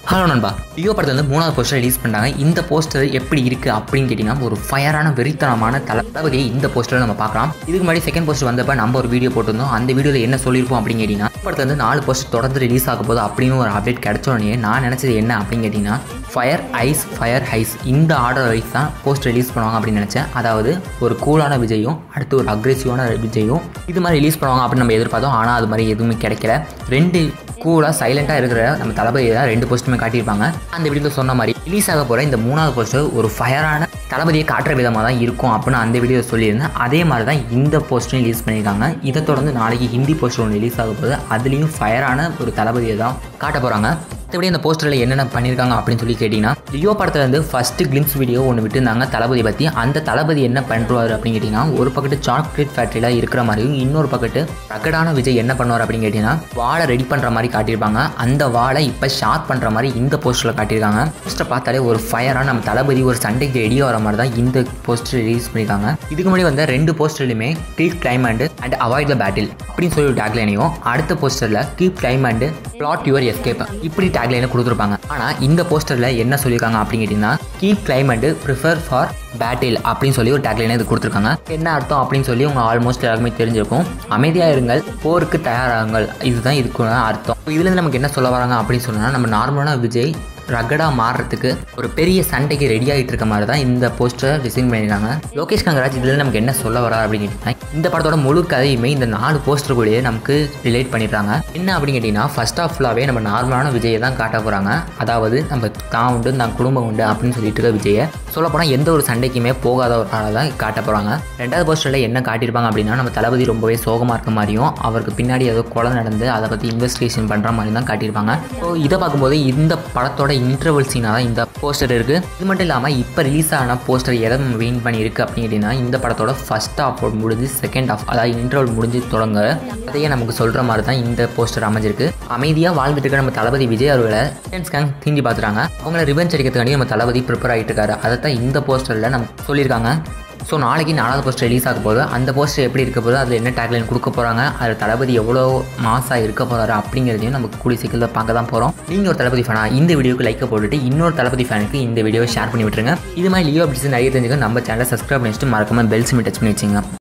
hello நண்பா Leo படத்தில் வந்து மூணாவது போஸ்டர் ரிலீஸ் பண்ணாங்க இந்த போஸ்டர் எப்படி இருக்குது அப்படின்னு கேட்டிங்கன்னா ஒரு ஃபயரான வெறித்தனமான தளபதியை இந்த போஸ்டரில் நம்ம பார்க்கலாம் இதுக்கு முன்னாடி செகண்ட் போஸ்டர் வந்தப்போ நம்ம ஒரு வீடியோ போட்டிருந்தோம் அந்த வீடியோவில் என்ன சொல்லியிருப்போம் அப்படின்னு கேட்டிங்கன்னா படத்தில் வந்து நாலு போஸ்டர் தொடர்ந்து ரிலீஸ் ஆக போது அப்படின்னு ஒரு அப்டேட் கிடைச்ச உடனே நான் நினச்சது என்ன அப்படின்னு கேட்டிங்கன்னா ஃபயர் ஐஸ் ஃபயர் ஹைஸ் இந்த ஆர்டர் வைஸ் தான் போஸ்டர் ரிலீஸ் பண்ணுவாங்க அப்படின்னு நினச்சேன் அதாவது ஒரு கூலான விஜயும் அடுத்து ஒரு அக்ரெசிவான விஜயும் இது மாதிரி ரிலீஸ் பண்ணுவாங்க அப்படின்னு நம்ம எதிர்பார்த்தோம் ஆனால் அது மாதிரி எதுவுமே கிடைக்கல ரெண்டு கூலாக சைலண்ட்டாக இருக்கிற நம்ம தளபதியை தான் ரெண்டு போஸ்ட்டுமே காட்டியிருப்பாங்க அந்த வீடியோவில் சொன்ன மாதிரி ரிலீஸ் ஆக போகிற இந்த மூணாவது போஸ்டர் ஒரு ஃபயரான தளபதியை காட்டுற விதமாக தான் இருக்கும் அப்படின்னு அந்த வீடியோவில் சொல்லியிருந்தேன் அதே மாதிரி தான் இந்த போஸ்டரையும் ரிலீஸ் பண்ணியிருக்காங்க இதை தொடர்ந்து நாளைக்கு ஹிந்தி போஸ்டர் ஒன்று ரிலீஸ் ஆக போகுது அதுலேயும் ஃபயரான ஒரு தளபதியை தான் காட்ட போகிறாங்க மற்றபடி அந்த போஸ்டரில் என்னென்ன பண்ணியிருக்காங்க அப்படின்னு சொல்லி கேட்டிங்கன்னா லியோ படத்தில் வந்து ஃபஸ்ட்டு கிளிம்ஸ் வீடியோ ஒன்று விட்டுருந்தாங்க தளபதி பற்றி அந்த தளபதி என்ன பண்ணுவார் அப்படின்னு கேட்டிங்கன்னா ஒரு பக்கத்து சாக்லேட் ஃபேக்ட்ரியில் இருக்கிற மாதிரியும் இன்னொரு பக்கத்து ரக்கடான விஜய் என்ன பண்ணுவார் அப்படின்னு கேட்டிங்கன்னா வாழை ரெடி பண்ணுற மாதிரி காட்டியிருப்பாங்க அந்த வாழை இப்போ ஷார்ட் பண்ணுற மாதிரி இந்த போஸ்டரில் காட்டியிருக்காங்க போஸ்டரை பார்த்தாலே ஒரு ஃபயராக நம்ம தளபதி ஒரு சண்டைக்கு ரெடி ஆகிற மாதிரி தான் இந்த போஸ்டர் ரிலீஸ் பண்ணியிருக்காங்க இதுக்கு முன்னாடி வந்த ரெண்டு போஸ்டர்லையுமே keep claim and and avoid the battle அப்படின்னு சொல்லி ஒரு டேக்லைனையும் அடுத்த போஸ்டரில் keep claim and plot your escape இப்படி டேக்லைனை கொடுத்துருப்பாங்க ஆனால் இந்த போஸ்டரில் என்ன சொல்லியிருக்காங்க அப்படின்னு கேட்டிங்கன்னா keep claim and prefer for battle அப்படின்னு சொல்லி ஒரு டேக்லைனை இது கொடுத்துருக்காங்க என்ன அர்த்தம் அப்படின்னு சொல்லி உங்க ஆல்மோஸ்ட் எல்லாருக்குமே தெரிஞ்சிருக்கும் அமைதியாக இருங்கள் போருக்கு தயாராகுங்கள் இதுதான் இதுக்கு அர்த்தம் இதுலேருந்து நமக்கு என்ன சொல்ல வராங்க அப்படின்னு சொன்னால் நம்ம நார்மலான விஜய் ரகடாக மாறுறதுக்கு ஒரு பெரிய சண்டைக்கு ரெடி ஆகிட்டு இருக்க மாதிரி தான் இந்த போஸ்டர் டிசைன் பண்ணியிருக்காங்க லோகேஷ் கங்கராஜ் இதில் நமக்கு என்ன சொல்ல வரா அப்படின்னு கேட்டிங்கன்னா இந்த படத்தோட முழு கதையுமே இந்த நாலு போஸ்டர் கூடயே நமக்கு ரிலேட் பண்ணிடுறாங்க என்ன அப்படின்னு கேட்டிங்கன்னா ஃபர்ஸ்ட் ஆஃப் ஃபுல்லாகவே நம்ம நார்மலான விஜயை தான் காட்ட போகிறாங்க அதாவது நம்ம தான் உண்டு தான் குடும்பம் உண்டு அப்படின்னு சொல்லிட்டு இருக்க விஜயை சொல்லப்போனால் எந்த ஒரு சண்டைக்குமே போகாத ஒரு ஆளை தான் காட்ட போகிறாங்க ரெண்டாவது போஸ்டரில் என்ன காட்டியிருப்பாங்க அப்படின்னா நம்ம தளபதி ரொம்பவே சோகமாக இருக்க மாதிரியும் அவருக்கு பின்னாடி ஏதோ கொலை நடந்து அதை பற்றி இன்வெஸ்டிகேஷன் பண்ணுற மாதிரி தான் காட்டியிருப்பாங்க ஸோ இதை பார்க்கும்போது இந்த படத்தோட இன்டர்வல் சீனாக தான் இந்த போஸ்டர் இருக்குது இது மட்டும் இல்லாமல் இப்போ ரிலீஸ் ஆன போஸ்டர் எதை வெயின் பண்ணியிருக்கு அப்படின்னு கேட்டிங்கன்னா இந்த படத்தோட ஃபஸ்ட் ஆஃப் முடிஞ்சு செகண்ட் ஆஃப் அதாவது இன்டர்வல் முடிஞ்சு தொடங்க அதையே நமக்கு சொல்கிற மாதிரி தான் இந்த போஸ்டர் அமைஞ்சிருக்கு அமைதியாக வாழ்ந்துட்டு இருக்க நம்ம தளபதி விஜய் அவர்களை கேங் தீண்டி பார்த்துறாங்க அவங்கள ரிவெஞ்ச் அடிக்கிறதுக்காண்டி நம்ம தளபதி ப்ரிப்பேர் ஆகிட்டு இருக்காரு அதை தான் இந்த போஸ்டரில் நம்ம சொல்லியிருக்காங்க ஸோ நாளைக்கு நாலாவது போஸ்டர் ரிலீஸ் ஆக போகுது அந்த போஸ்டர் எப்படி இருக்க போகுது அதில் என்ன டேக்லைன் கொடுக்க போகிறாங்க அதில் தளபதி எவ்வளோ மாசாக இருக்க போகிறாரு அப்படிங்கிறதையும் நமக்கு கூடிய சீக்கிரத்தில் பார்க்க தான் போகிறோம் நீங்கள் ஒரு தளபதி ஃபேனா இந்த வீடியோக்கு லைக்கை போட்டுட்டு இன்னொரு தளபதி ஃபேனுக்கு இந்த வீடியோவை ஷேர் பண்ணி விட்டுருங்க இது மாதிரி லியோ அப்டேட்ஸ் நிறைய தெரிஞ்சுக்க நம்ம சேனலை சப்ஸ்கிரைப் பண்ணிட்டு மறக்காம பெல்ஸ் டச் பண்ணி வச்சுங்க